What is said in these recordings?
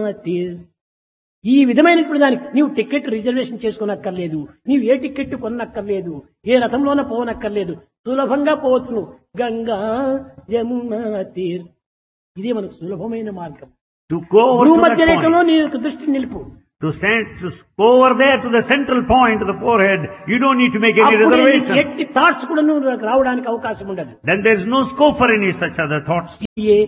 తీర్ ఈ విధమైనటువంటి దానికి నీవు టికెట్ రిజర్వేషన్ చేసుకోనక్కర్లేదు నీవు ఏ టికెట్ కొనక్కర్లేదు ఏ రథంలోన పోనక్కర్లేదు సులభంగా పోవచ్చును గంగా యమునా తీర్ ఇదే మనకు సులభమైన మార్గం To go over to భూమధ్య that రేఖలో point, నీ యొక్క దృష్టి నిలుపు to send, to go over there to the central point of the forehead, you don't need to make any అప్పుడే నీకు reservation. ఎట్టి థాట్స్ కూడా నువ్వు రావడానికి అవకాశం ఉండదు Then there is no scope for any such other thoughts. ఇదే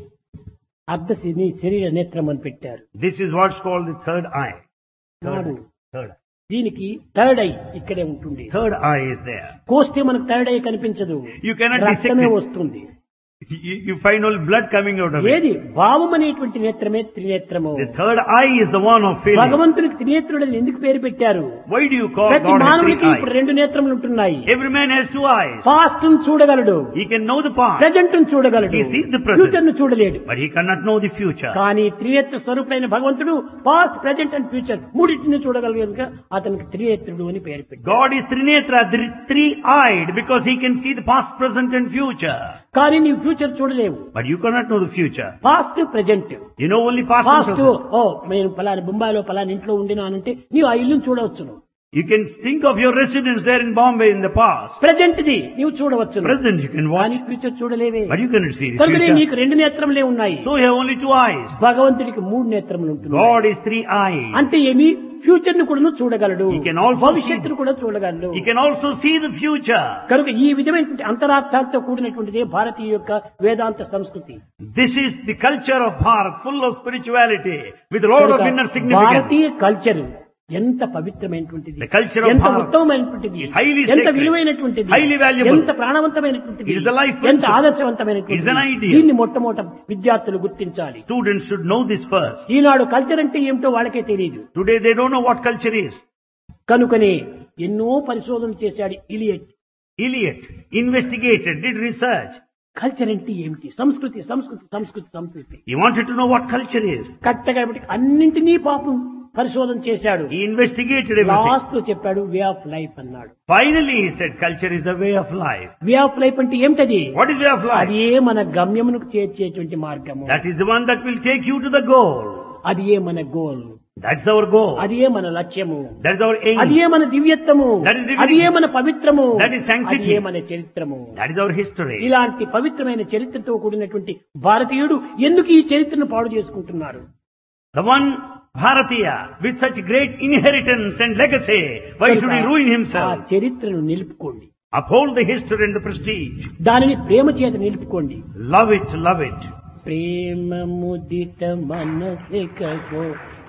అర్ధ నీ శరీర నేత్రం అని పెట్టారు This is what's called the third eye. నాడు Third, third, దీనికి థర్డ్ ఐ ఇక్కడే ఉంటుంది third eye is there. కోస్తే మనకు థర్డ్ ఐ కనిపించదు You cannot dissect రక్తమే it. వస్తుంది You, you find all blood coming out of it. ఏది భావం అనేటువంటి నేత్రమే త్రినేత్రము The third eye is the one of feeling. భగవంతునికి త్రినేత్రుడని ఎందుకు పేరు పెట్టారు Why do you call ప్రతి God as three మానవునికి ఇప్పుడు eyes? రెండు నేత్రములు ఉంటున్నాయి Every man has two eyes. Past చూడగలడు He can know the past, present చూడగలడు He sees the present. Future ను చూడలేడు but he cannot know the future. కానీ త్రినేత్ర స్వరూపుడైన భగవంతుడు పాస్ట్ ప్రజెంట్ అండ్ ఫ్యూచర్ మూడింటిని చూడగలడు కనుక అతనికి త్రినేత్రుడు అని పేరు పెట్టారు God is Trinetra, the three-eyed, because he can see the past, present and future. కానీ నీవు ఫ్యూచర్ చూడలేవు But you cannot know the future. Past present You know only past and past present. ఓ నేను పలాని బొంబాయిలో పలాని ఇంట్లో ఉండినానంటే నీవు ఆ ఇల్లును చూడవచ్చును You can think of your residence there in Bombay in the past. Present ది నీవు చూడవచ్చును Present you can watch, కానీ ఫ్యూచర్ చూడలేవే but you cannot see the కనుకనే future. నీకు రెండు నేత్రములే ఉన్నాయి So you have only two eyes. భగవంతుడికి మూడు నేత్రములు ఉంటుంది God is three-eyed. అంటే ఏమి ఫ్యూచర్ ను కూడా చూడగలడు He can also భవిష్యత్తును కూడా చూడగలడు He can also see the future. కనుక ఈ విధమైనటువంటి అంతరార్థాలతో కూడినటువంటిదే భారతీయ యొక్క వేదాంత సంస్కృతి This is the culture of Bharat, full of spirituality, with a lot of కనుక inner significance. భారతీయ కల్చర్ ఎంత పవిత్రమైనటువంటిది The culture of ఎంత Bharat ఉత్తమమైనటువంటిది is highly ఎంత sacred, విలువైనటువంటిది highly valuable. ఎంత ప్రాణవంతమైనటువంటిది It is a life ఎంత principle. ఆదర్శవంతమైనటువంటిది It is an ideal. దీన్ని మొట్టమొదట విద్యార్థులు గుర్తించాలి Students should know this first. ఈనాడు కల్చర్ అంటే ఏమిటో వాళ్ళకే తెలియదు Today they don't know what culture is. కనుకనే ఎన్నో పరిశోధనలు చేశాడు Eliot Eliot investigated, did research. Culture అంటే ఏమిటి సంస్కృతి సంస్కృతి సంస్కృతి సంస్కృతి He wanted to know what culture is. కరెక్ట్గా కాబట్టి అన్నింటినీ పాపం పరిశోధన చేశాడు He investigated everything. లాస్ట్ లో చెప్పాడు వే ఆఫ్ లైఫ్ అన్నాడు Finally he said culture is the way of life. Way of life అంటే ఏమిటది What is way of life? అది ఏ మన గమ్యమునకు చేర్చేటువంటి మార్గము That is the one that will take you to the goal. అది ఏ మన goal That's our goal. అది ఏ మన లక్ష్యము That's our అది aim. ఏ మన దివ్యత్వము That is divinity. అది ఏ మన పవిత్రము That is sanctity. అది ఏ మన చరిత్రము That is our history. ఇలాంటి పవిత్రమైన చరిత్రతో కూడినటువంటి భారతీయుడు ఎందుకు ఈ చరిత్రను పాడు చేసుకుంటున్నారు The one Bharatiya with such great inheritance and legacy, why should he ruin ఆ himself? చరిత్రను నిలుపుకోండి Uphold the history and the prestige. దానిని ప్రేమ చేత నిలుపుకోండి Love it, love it. Prema ముదిత మనసికో